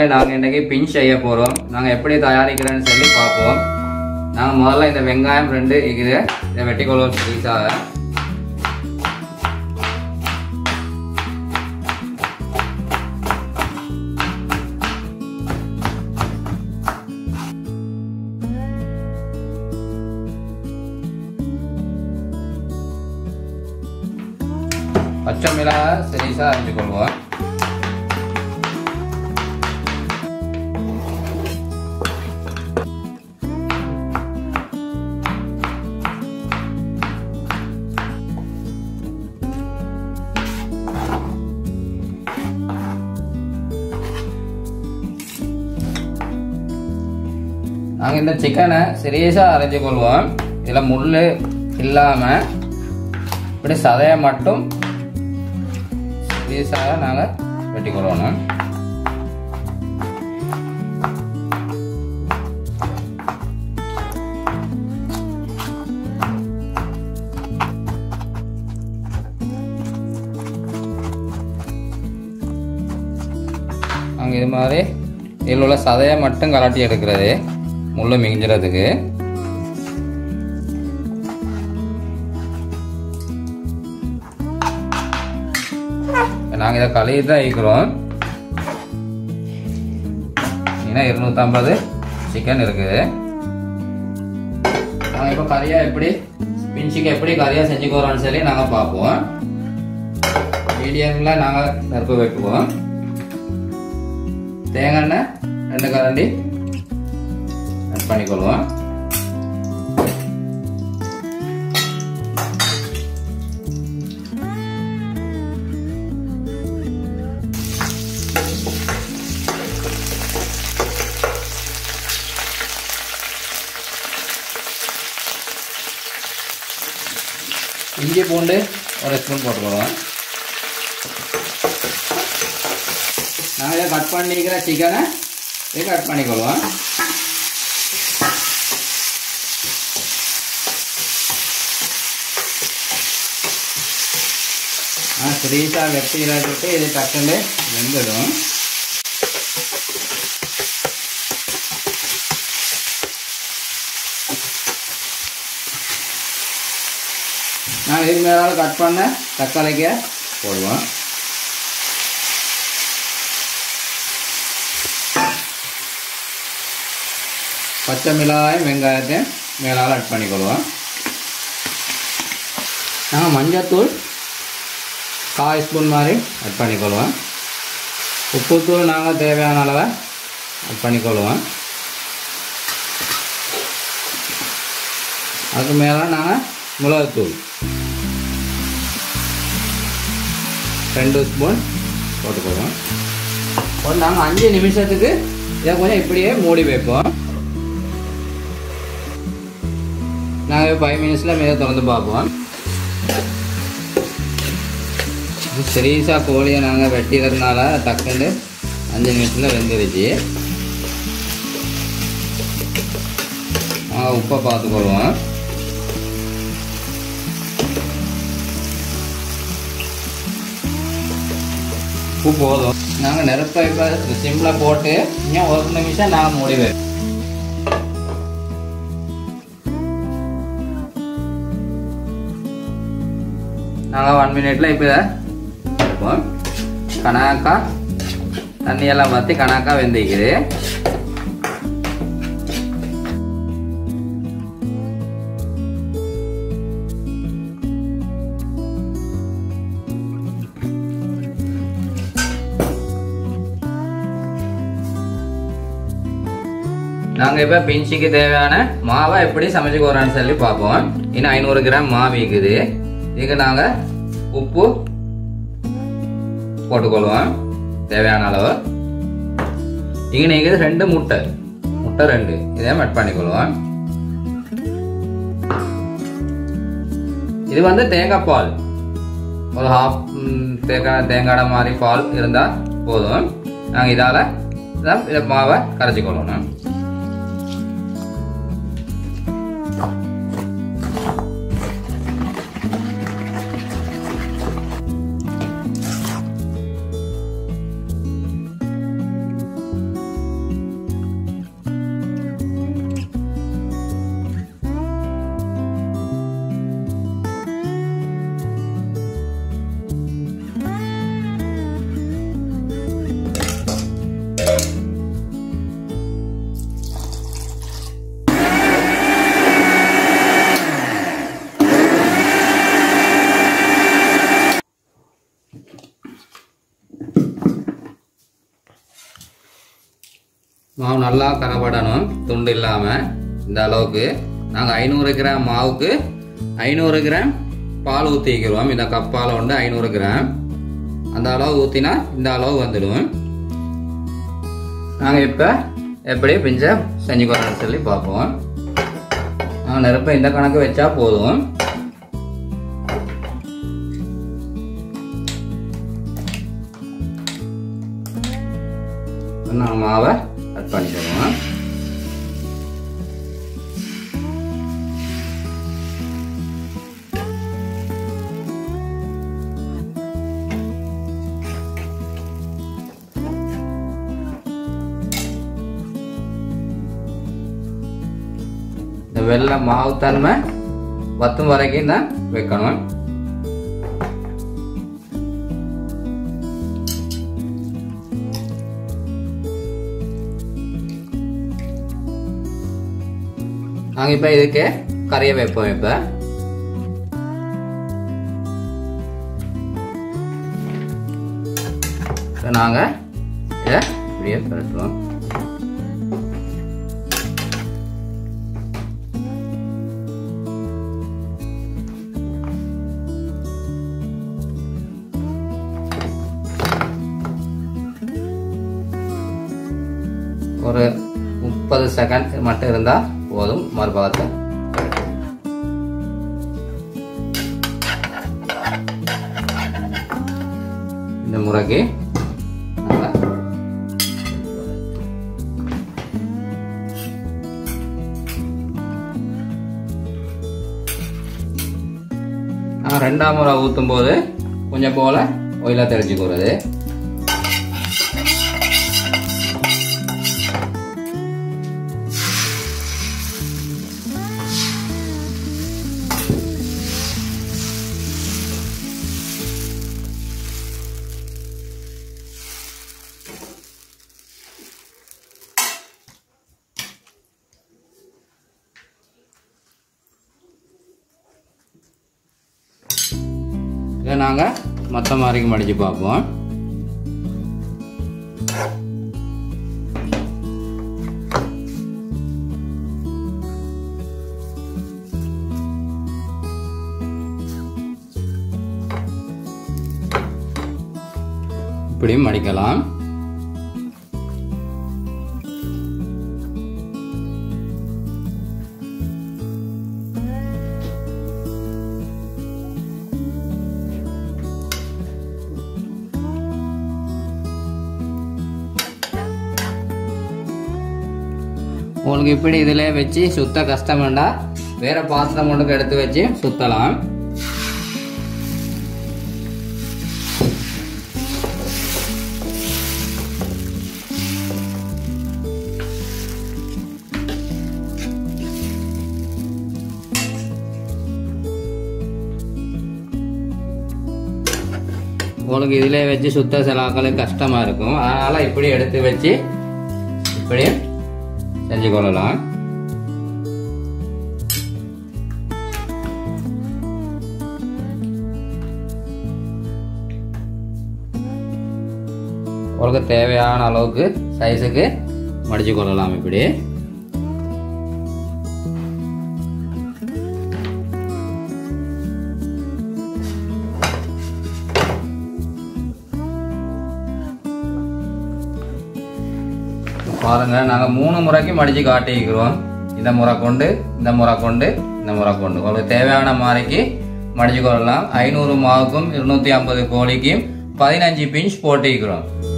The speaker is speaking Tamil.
நாங்கள் இன்றைக்கி பிஞ்ச் செய்ய போகிறோம் நாங்கள் எப்படி தயாரிக்கிறேன்னு சொல்லி பார்ப்போம் நாங்கள் முதல்ல இந்த வெங்காயம் ரெண்டு இருக்குது இதை வெட்டிக்கொள்வோம் பீஸாக பச்சை மிளகாய் சீரியஸாக அரைஞ்சு கொள்வோம் நாங்கள் இந்த சிக்கனை சீரியஸாக அரைஞ்சு கொள்வோம் இதில் முள் இல்லாமல் இப்படி சதையை மட்டும் சீரியஸாக நாங்கள் வெட்டி கொள்ளணும் நாங்கள் இது மாதிரி இதில் உள்ள சதையை மட்டும் கலாட்டி எடுக்கிறது முள்ளு மிஞ்சுறதுக்கு நாங்கள் இதை கழுவி தான் இருக்கிறோம் ஏன்னா இருநூற்றம்பது சிக்கன் இருக்குது நாங்கள் இப்போ கறியாக எப்படி பிஞ்சுக்கு எப்படி கறியாக செஞ்சுக்கிறோம்னு சொல்லி நாங்கள் பார்ப்போம் மீடியமில் நாங்கள் நெருப்பு வைக்குவோம் தேங்காய் எண்ணெய் ரெண்டு கரண்டி ஆட் பண்ணிக்கொள்வோம் இஞ்சி பூண்டு ஒரு ஸ்பூன் போட்டுக்கொள்வோம் நாங்கள் இதை கட் பண்ணிக்கிற சிக்கனை இதை கட் பண்ணிக்கொள்வோம் ஸ்ரீஸாக வெட்டியில் விட்டு இது டக்குன்னு வெந்துடும் நான் இது மேலே கட் பண்ண தக்காளிக்கு போடுவோம் பச்சை மிளகாயும் வெங்காயத்தையும் மேலால் ஆட் பண்ணிக்கொள்வோம் நாங்கள் மஞ்சத்தூள் கால் ஸ்பூன் மாதிரி ஆட் பண்ணிக்கொள்வோம் உப்புத்தூள் நாங்கள் தேவையான அளவை ஆட் பண்ணிக்கொள்வோம் அதுக்கு மேலே நாங்கள் மிளகுத்தூள் ரெண்டு ஸ்பூன் போட்டுக்கொள்வோம் ஒரு நாங்கள் அஞ்சு நிமிஷத்துக்கு இதை கொஞ்சம் இப்படியே மூடி வைப்போம் நாங்கள் ஃபைவ் மினிட்ஸில் மீதை திறந்து பார்ப்போம் சீரியஸாக கோழியை நாங்கள் வெட்டிக்கிறதுனால டக்குன்னு அஞ்சு நிமிஷத்தில் வெந்துருச்சு நாங்கள் உப்பை பார்த்துக்கொள்வோம் உப்பு போதும் நாங்கள் நெருப்பை இப்போ சிம்மில் போட்டு இன்னும் ஒரு நிமிஷம் நாங்கள் மூடி வைப்போம் நாங்கள் ஒன் மினிட்ல இப்போ இதை வைப்போம் கணக்கா தண்ணியெல்லாம் வற்றி கணக்கா வெந்திக்குது நாங்கள் இப்போ பிஞ்சிக்கு தேவையான மாவை எப்படி சமைச்சுக்கிறோன்னு சொல்லி பார்ப்போம் இன்னும் ஐநூறு கிராம் மாவு இருக்குது இதுக்கு நாங்கள் உப்பு போட்டுக்கொள்வோம் தேவையான அளவு இங்கே நீங்கள் ரெண்டு முட்டை முட்டை ரெண்டு இதே மட் பண்ணிக்கொள்வோம் இது வந்து தேங்காய் பால் ஒரு ஹாஃப் தேங்காய் தேங்காய் மாதிரி பால் இருந்தால் போதும் நாங்கள் இதால் இதான் இதை மாவை கரைச்சிக்கொள்ளணும் மாவு நல்லா கரப்படணும் துண்டு இல்லாமல் இந்த அளவுக்கு நாங்கள் ஐநூறு கிராம் மாவுக்கு ஐநூறு கிராம் பால் ஊற்றிக்கிறோம் இந்த கப்பால் வந்து ஐநூறு கிராம் அந்த அளவு ஊற்றினா இந்த அளவு வந்துடும் நாங்கள் இப்போ எப்படி பிஞ்ச செஞ்சுக்கிறோம்னு சொல்லி பார்ப்போம் நாங்கள் நெருப்பை இந்த கணக்கு வச்சா போதும் நான் மாவை கட் பண்ணிக்கிறோம் இந்த வெள்ளை மாவு தன்மை வத்தும் வரைக்கும் தான் வைக்கணும் நாங்கள் இப்போ இதுக்கு கறியை வைப்போம் இப்போ இப்போ நாங்கள் இதை இப்படியே பரட்டுவோம் ஒரு முப்பது செகண்ட் மட்டும் இருந்தால் போதும் மறுபாகத்தை இந்த முறைக்கு நல்லா நான் ரெண்டாம் முறை ஊற்றும் போது கொஞ்சம் போல ஒயிலாக தெரிஞ்சுக்கிறது இதை நாங்கள் மற்ற மாதிரிக்கு மடித்து பார்ப்போம் இப்படியும் மடிக்கலாம் உங்களுக்கு இப்படி இதில் வச்சு சுத்த கஷ்டம் வேண்டாம் வேற பாத்திரம் ஒன்றுக்கு எடுத்து வச்சு சுத்தலாம் உங்களுக்கு இதில் வச்சு சுத்த சிலாக்களுக்கு கஷ்டமாக இருக்கும் அதனால் இப்படி எடுத்து வச்சு இப்படி செஞ்சு கொள்ளலாம் உங்களுக்கு தேவையான அளவுக்கு சைஸுக்கு மடிச்சு கொள்ளலாம் இப்படி பாருங்க நாங்கள் மூணு முறைக்கு மடிச்சு காட்டிக்கிறோம் இந்த முறை கொண்டு இந்த முறை கொண்டு இந்த முறை கொண்டு உங்களுக்கு தேவையான மாதிரிக்கு மடிச்சு கொள்ளலாம் ஐநூறு மாவுக்கும் இருநூத்தி ஐம்பது கோழிக்கும் பதினஞ்சு பிஞ்ச் போட்டிக்கிறோம்